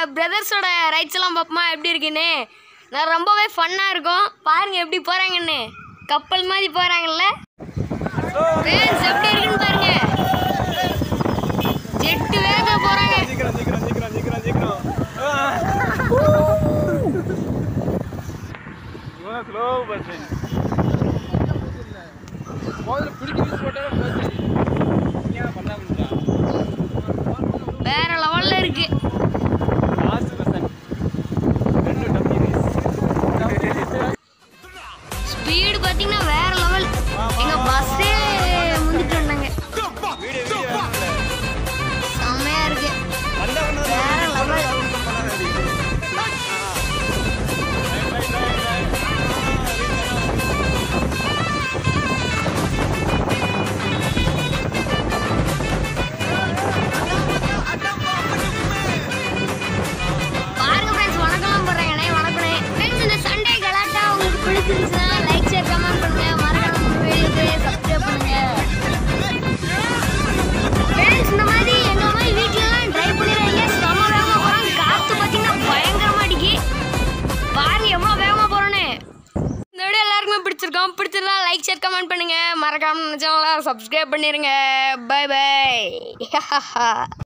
பிரதர்ஸோட rights எல்லாம் பார்ப்போமா எப்படி இருக்குன்னு நான் ரொம்பவே ஃபன்னாக இருக்கும் பாருங்க எப்படி போகிறாங்கன்னு கப்பல் மாதிரி போகிறாங்கல்ல ஃப்ரெண்ட்ஸ் எப்படி இருக்குன்னு பாருங்க ஜெட்டு வேகத்தில் போகிறாங்க சீக்கிரம் சீக்கிரம் சீக்கிரம் சீக்கிரம் சீக்கிரம் இவன் ஸ்லோ பர்சன் முதல்ல பிடிக்க வீசி போட்டாலே போச்சு ஏன் பண்ண முடியல வேற லெவலில் இருக்கு லாஸ்ட் பர்சன் ரெண்டு டம்மி ஸ்பீடு பார்த்தீங்கன்னா வேற லெவல் எங்கள் பஸ்ஸே முந்திட்டு வந்தாங்க வீடியோ வீடியோ செம்மையாக இருக்கு நல்ல வேற லெவல் பாருங்க ஃப்ரெண்ட்ஸ் வணக்கம் போடுறேங்கண்ணே வணக்கண்ணே ஃப்ரெண்ட்ஸ் இந்த சண்டே கலாட்டா உங்களுக்கு பிடிச்சிருந்துச்சுன்னா லைக் ஷேர் கமெண்ட் பண்ணுங்க மறக்காம வீடியோக்கு சப்ஸ்கிரைப் பண்ணுங்க ஃப்ரெண்ட்ஸ் இந்த மாதிரி எங்க மாதிரி வீட்லலாம் ட்ரை பண்ணிடுறீங்க செம வேகமா போறாங்க காத்து பார்த்தீங்கன்னா பயங்கரமா அடிக்கி பாருங்க எவ்வளோ வேகமா போறோன்னு இந்த வீடியோ எல்லாருக்குமே பிடிச்சிருக்கோம் பிடிச்சிருந்தா லைக் ஷேர் கமெண்ட் பண்ணுங்க மறக்காம நினைச்சவங்களா சப்ஸ்கிரைப் பண்ணிருங்க பை பை